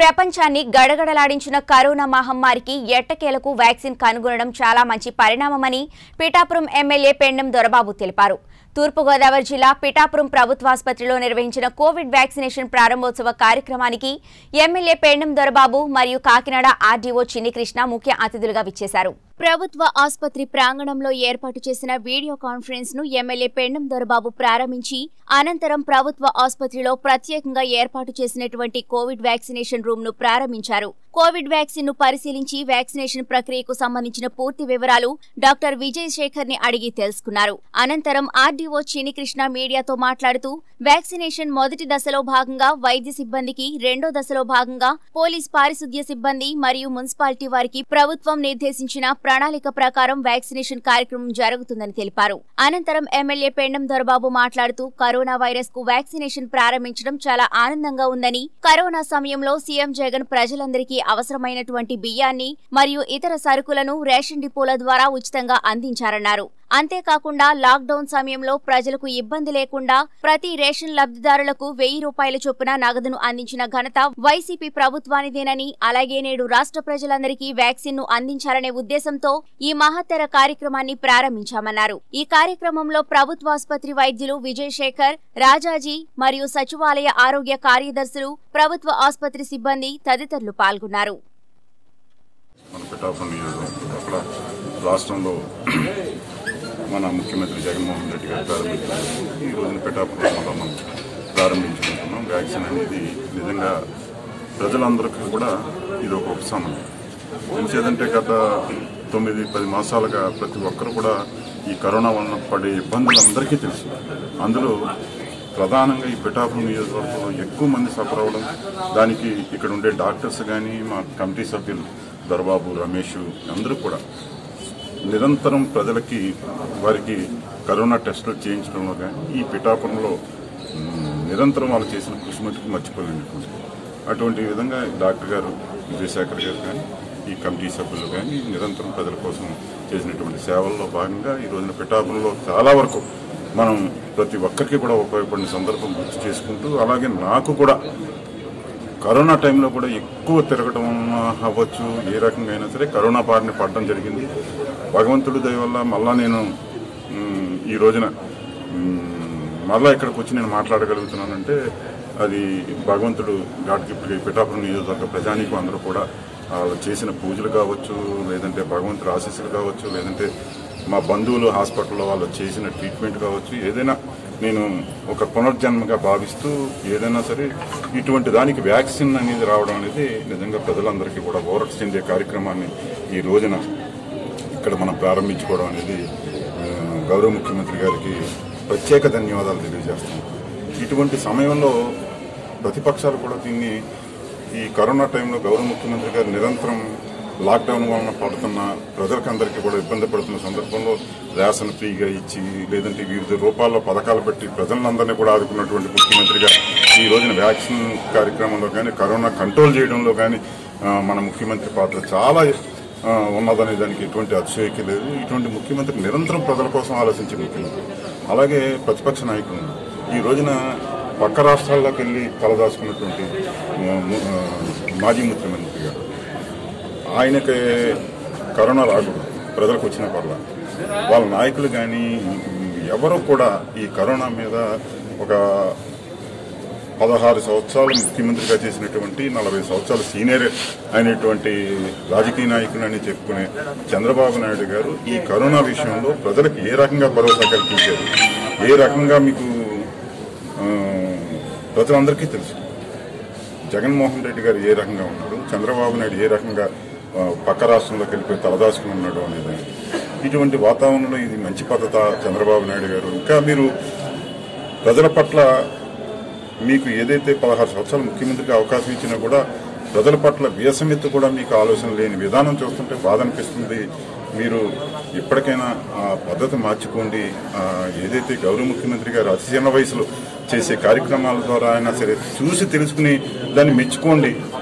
ప్రపంచాన్ని గడగడలాడించిన కరోనా మహమ్మారికి ఎట్టకేలకు వ్యాక్సిన్ కనుగొనడం చాలా మంచి పరిణామమని పిఠాపురం ఎమ్మెల్యే పెండెం దొరబాబు తెలిపారు తూర్పుగోదావరి జిల్లా పిఠాపురం ప్రభుత్వాసుపత్రిలో నిర్వహించిన కోవిడ్ వ్యాక్సినేషన్ ప్రారంభోత్సవ కార్యక్రమానికి ఎమ్మెల్యే పెండెం దొరబాబు మరియు కాకినాడ ఆర్డీఓ చిన్నికృష్ణ ముఖ్య అతిథులుగా విచ్చేశారు ప్రభుత్వ ఆసుపత్రి ప్రాంగణంలో ఏర్పాటు చేసిన వీడియో కాన్ఫరెన్స్ ను ఎమ్మెల్యే పెండం దొరబాబు ప్రారంభించి అనంతరం ప్రభుత్వ ఆసుపత్రిలో ప్రత్యేకంగా ఏర్పాటు చేసినటువంటి కోవిడ్ వ్యాక్సినేషన్ రూమ్ ను ప్రారంభించారు కోవిడ్ వ్యాక్సిన్ ను పరిశీలించి వ్యాక్సినేషన్ ప్రక్రియకు సంబంధించిన పూర్తి వివరాలు డాక్టర్ విజయ్ శేఖర్ ని అడిగి తెలుసుకున్నారు అనంతరం ఆర్డీఓ చినికృష్ణ మీడియాతో మాట్లాడుతూ వ్యాక్సినేషన్ మొదటి దశలో భాగంగా వైద్య సిబ్బందికి రెండో దశలో భాగంగా పోలీస్ పారిశుద్ధ్య సిబ్బంది మరియు మున్సిపాలిటీ వారికి ప్రభుత్వం నిర్దేశించిన ప్రణాళిక ప్రకారం వ్యాక్సినేషన్ కార్యక్రమం జరుగుతుందని తెలిపారు అనంతరం ఎమ్మెల్యే పెండం దొరబాబు మాట్లాడుతూ కరోనా వైరస్ కు వ్యాక్సినేషన్ ప్రారంభించడం చాలా ఆనందంగా ఉందని కరోనా సమయంలో సీఎం జగన్ ప్రజలందరికీ అవసరమైనటువంటి బియ్యాన్ని మరియు ఇతర సరుకులను రేషన్ డిపోల ద్వారా ఉచితంగా అందించారన్నారు అంతేకాకుండా లాక్డౌన్ సమయంలో ప్రజలకు ఇబ్బంది లేకుండా ప్రతి రేషన్ లబ్ధిదారులకు వెయ్యి రూపాయల చొప్పున నగదును అందించిన ఘనత వైసీపీ ప్రభుత్వానిదేనని అలాగే నేడు రాష్ట్ర ప్రజలందరికీ వ్యాక్సిన్ ను అందించాలనే ఉద్దేశంతో ఈ మహత్తర కార్యక్రమాన్ని ప్రారంభించామన్నారు ఈ కార్యక్రమంలో ప్రభుత్వ ఆసుపత్రి వైద్యులు విజయ్ శేఖర్ రాజాజీ మరియు సచివాలయ ఆరోగ్య కార్యదర్శులు ప్రభుత్వ ఆసుపత్రి సిబ్బంది తదితరులు పాల్గొన్నారు మన పిఠాపురం నియోజకవర్గం అక్కడ రాష్ట్రంలో మన ముఖ్యమంత్రి జగన్మోహన్ రెడ్డి గారు ప్రారంభించారు ఈ రోజున పిఠాపురంలో మనం ప్రారంభించుకుంటున్నాం వ్యాక్సిన్ అనేది నిజంగా ప్రజలందరికీ కూడా ఇది ఒక ఉపశమనం ఎంచేదంటే గత తొమ్మిది పది మాసాలుగా ప్రతి ఒక్కరు కూడా ఈ కరోనా వలన పడే ఇబ్బందులందరికీ తెలుసు అందులో ప్రధానంగా ఈ పిఠాపురం నియోజకవర్గంలో ఎక్కువ మంది సఫర్ అవ్వడం దానికి ఇక్కడ ఉండే డాక్టర్స్ కానీ మా కమిటీ సభ్యులు దొరబాబు రమేష్ అందరూ కూడా నిరంతరం ప్రజలకి వారికి కరోనా టెస్టులు చేయించడంలో కానీ ఈ పిఠాపురంలో మ్, నిరంతరం వాళ్ళు చేసిన కృషి మటుకు మర్చిపోలేనటువంటి అటువంటి విధంగా డాక్టర్ గారు విజయశేఖర్ గారు కానీ ఈ కమిటీ సభ్యులు కానీ నిరంతరం ప్రజల కోసం చేసినటువంటి సేవల్లో భాగంగా ఈ రోజున పిఠాపురంలో చాలా వరకు మనం ప్రతి ఒక్కరికి కూడా ఉపయోగపడిన సందర్భం గుర్తు చేసుకుంటూ అలాగే నాకు కూడా కరోనా టైంలో కూడా ఎక్కువ తిరగడం అవ్వచ్చు ఏ రకంగా అయినా సరే కరోనా బారిన పడడం జరిగింది భగవంతుడి దయ వల్ల మళ్ళా నేను మ్, ఈ రోజున మ్, మళ్ళా ఇక్కడికి వచ్చి నేను మాట్లాడగలుగుతున్నానంటే అది భగవంతుడు గాడ్ గిఫ్ట్ పిఠాపురం నియోజకవర్గ ప్రజానీకం అందరూ కూడా వాళ్ళు చేసిన పూజలు కావచ్చు లేదంటే భగవంతుడు ఆశీస్సులు కావచ్చు లేదంటే మా బంధువులు హాస్పిటల్లో వాళ్ళు చేసిన ట్రీట్మెంట్ కావచ్చు ఏదైనా నేను ఒక పునర్జన్మగా భావిస్తూ ఏదైనా సరే ఇటువంటి దానికి వ్యాక్సిన్ అనేది రావడం అనేది నిజంగా ప్రజలందరికీ కూడా ఊరట చెందే కార్యక్రమాన్ని ఈ రోజున ఇక్కడ మనం ప్రారంభించుకోవడం అనేది ఆ, గౌరవ ముఖ్యమంత్రి గారికి ప్రత్యేక ధన్యవాదాలు తెలియజేస్తాం ఇటువంటి సమయంలో ప్రతిపక్షాలు కూడా దీన్ని ఈ కరోనా టైంలో గౌరవ ముఖ్యమంత్రి గారు నిరంతరం లాక్డౌన్ వలన పడుతున్న ప్రజలకందరికీ కూడా ఇబ్బంది పడుతున్న సందర్భంలో రేషన్ ఫ్రీగా ఇచ్చి లేదంటే వివిధ రూపాల్లో పథకాలు పెట్టి ప్రజలందరినీ కూడా ఆదుకున్నటువంటి ముఖ్యమంత్రిగా ఈ రోజున వ్యాక్సిన్ కార్యక్రమంలో కానీ కరోనా కంట్రోల్ చేయడంలో కానీ ఆ, మన ముఖ్యమంత్రి పాత్ర చాలా ఆ, ఉన్నదనే దానికి ఎటువంటి అతిశయోక్తి లేదు ఇటువంటి ముఖ్యమంత్రి నిరంతరం ప్రజల కోసం ఆలోచించే ముఖ్యమంత్రి అలాగే ప్రతిపక్ష నాయకులు ఈ రోజున పక్క రాష్ట్రాల్లోకి వెళ్ళి తలదాచుకున్నటువంటి ఆ, ము- ఆ, మాజీ ముఖ్యమంత్రి గారు ఆయనకి కరోనా రాకూడదు ప్రజలకు వచ్చిన పర్ల వాళ్ళ నాయకులు కానీ ఎవరు కూడా ఈ కరోనా మీద ఒక పదహారు సంవత్సరాలు ముఖ్యమంత్రిగా చేసినటువంటి నలభై సంవత్సరాలు సీనియర్ అయినటువంటి రాజకీయ నాయకులు అని చెప్పుకునే చంద్రబాబు నాయుడు గారు ఈ కరోనా విషయంలో ప్రజలకు ఏ రకంగా భరోసా కల్పించారు ఏ రకంగా మీకు ఆ, ప్రజలందరికీ తెలుసు జగన్మోహన్ రెడ్డి గారు ఏ రకంగా ఉన్నాడు చంద్రబాబు నాయుడు ఏ రకంగా ఆ, పక్క రాష్ట్రంలోకి వెళ్ళిపోయి తలదాచుకుని ఉన్నాడు అనేది ఇటువంటి వాతావరణంలో ఇది మంచి పద్ధత చంద్రబాబు నాయుడు గారు ఇంకా మీరు ప్రజల పట్ల మీకు ఏదైతే పదహారు సంవత్సరాలు ముఖ్యమంత్రికి అవకాశం ఇచ్చినా కూడా ప్రజల పట్ల వ్యసమెత్తు కూడా మీకు ఆలోచన లేని విధానం చూస్తుంటే బాధ అనిపిస్తుంది మీరు ఇప్పటికైనా ఆ పద్ధతి మార్చుకోండి ఆ, ఏదైతే గౌరవ ముఖ్యమంత్రి గారు అతి చిన్న వయసులో చేసే కార్యక్రమాల ద్వారా అయినా సరే చూసి తెలుసుకుని దాన్ని మెచ్చుకోండి